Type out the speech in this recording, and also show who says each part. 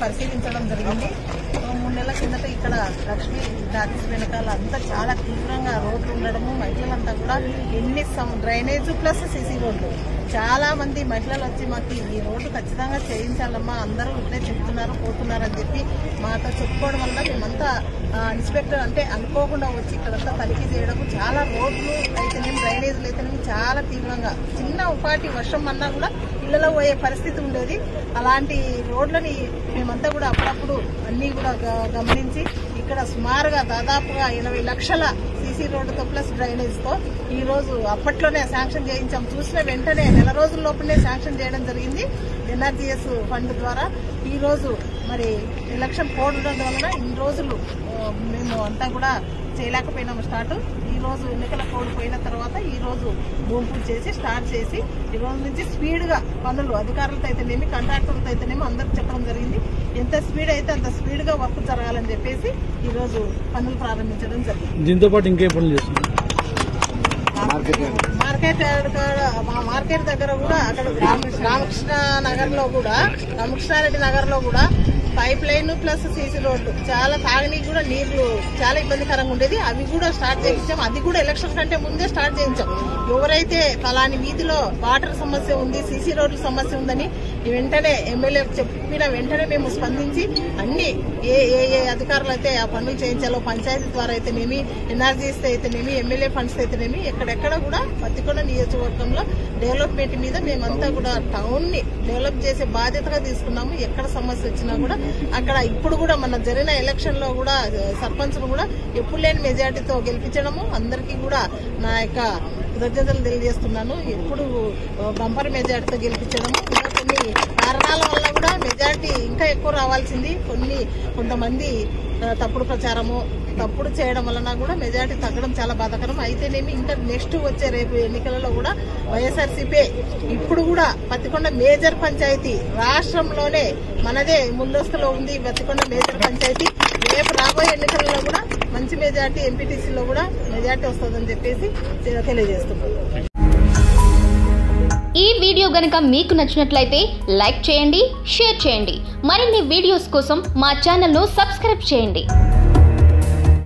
Speaker 1: పరిశీలించడం జరిగింది ఓ మూడు నెలల కిందట ఇక్కడ లక్ష్మీ టాకీస్ వెనకాల అంతా చాలా తీవ్రంగా రోడ్లు ఉండడము మహిళలంతా కూడా ఎన్ని సం- డ్రైనేజ్ ప్లస్ సిసి రోడ్లు చాలా మంది మహిళలు వచ్చి మాకు ఈ రోడ్డు ఖచ్చితంగా చేయించాలమ్మా అందరూ ఇక్కడే చెప్తున్నారు పోతున్నారు అని చెప్పి మాతో చెప్పుకోవడం వల్ల మేమంతా ఆ, ఇన్స్పెక్టర్ అంటే అనుకోకుండా వచ్చి ఇక్కడంతా తనిఖీ చేయడం చాలా రోడ్లు అయితేనేమి డ్రైనేజీలు అయితేనేమి చాలా తీవ్రంగా చిన్న ఉపాటి వర్షం అన్నా కూడా ఇళ్లలో పోయే పరిస్థితి ఉండేది అలాంటి రోడ్లని మేమంతా కూడా అప్పుడప్పుడు అన్ని కూడా గ- గమనించి ఇక్కడ సుమారుగా దాదాపుగా ఎనభై లక్షల సీసీ రోడ్డుతో ప్లస్ డ్రైనేజ్ తో ఈ రోజు అప్పట్లోనే శాంక్షన్ చేయించాం చూసిన వెంటనే నెల రోజుల లోపలనే శాంక్షన్ చేయడం జరిగింది ఎన్ఆర్జీఎస్ ఫండ్ ద్వారా ఈ రోజు మరి ఎలక్షన్ కోడ్ ఉండడం వలన ఇన్ని రోజులు ఆ, మేము అంతా కూడా చేయలేకపోయినాము స్టార్ట్ ఈ రోజు ఎన్నికల కోడ్ పోయిన తర్వాత ఈ రోజు భూమి పూజ చేసి స్టార్ట్ చేసి ఈ రోజు నుంచి స్పీడ్ గా పనులు అధికారులతో అయితేనేమి కాంట్రాక్టర్లతో అయితేనేమి అందరికి చెప్పడం జరిగింది ఎంత స్పీడ్ అయితే అంత స్పీడ్ గా వర్క్ జరగాలని చెప్పేసి ఈ రోజు పనులు ప్రారంభించడం జరిగింది
Speaker 2: దీంతో పాటు ఇంకే పనులు చేస్తున్నారు
Speaker 1: మార్కెట్ యార్డ్ కాడ మా మార్కెట్ దగ్గర కూడా అక్కడ రామ- రామకృష్ణ నగర్ లో కూడా రామకృష్ణారెడ్డి నగర్ లో కూడా pipeline plus CC road చాలా తాగనీకి కూడా నీళ్లు చాలా ఇబ్బందికరంగా ఉండేది అవి కూడా స్టార్ట్ చేయించాం అది కూడా ఎలక్షన్ కంటే ముందే స్టార్ట్ చేయించాం ఎవరైతే ఫలాని వీధిలో వాటర్ సమస్య ఉంది సీసీ రోడ్ల సమస్య ఉందని వెంటనే ఎమ్మెల్యే చెప్పిన వెంటనే మేము స్పందించి అన్ని ఏ ఏ ఏ అధికారులు అయితే ఆ పనులు చేయించాలో పంచాయతీ ద్వారా అయితేనేమి ఎన్ఆర్జీస్ అయితేనేమి ఎమ్మెల్యే ఫండ్స్ అయితేనేమి ఎక్కడెక్కడ కూడా పత్తికొండ నియోజకవర్గంలో డెవలప్మెంట్ మీద మేమంతా కూడా టౌన్ ని డెవలప్ చేసే బాధ్యతగా తీసుకున్నాము ఎక్కడ సమస్య వచ్చినా కూడా అక్కడ ఇప్పుడు కూడా మన జరిగిన ఎలక్షన్ లో కూడా సర్పంచ్ కూడా ఎప్పుడు లేని మెజార్టీతో గెలిపించడము అందరికీ కూడా నా యొక్క కృతజ్ఞతలు తెలియజేస్తున్నాను ఎప్పుడు బంపర్ మెజార్టీతో గెలిపించడము ఇంకా కొన్ని కారణాల వల్ల కూడా మెజార్టీ ఇంకా ఎక్కువ రావాల్సింది కొన్ని కొంతమంది ఆ, తప్పుడు ప్రచారము తప్పుడు చేయడం వలన కూడా మెజార్టీ తగ్గడం చాలా బాధాకరం అయితేనేమి ఇంకా నెక్స్ట్ వచ్చే రేపు ఎన్నికలలో కూడా వైఎస్ఆర్సీపీ ఇప్పుడు కూడా పత్తికొండ మేజర్ పంచాయతీ రాష్ట్రంలోనే మనదే ముందస్తులో ఉంది పత్తికొండ మేజర్ పంచాయతీ రేపు రాబోయే ఎన్నికలలో కూడా మంచి మెజార్టీ ఎంపీటీసీలో కూడా మెజార్టీ వస్తుందని చెప్పేసి తెలియజేస్తున్నాను
Speaker 3: ఈ వీడియో గనుక మీకు నచ్చినట్లయితే లైక్ చేయండి షేర్ చేయండి మరిన్ని వీడియోస్ కోసం మా ఛానల్ను సబ్స్క్రైబ్ చేయండి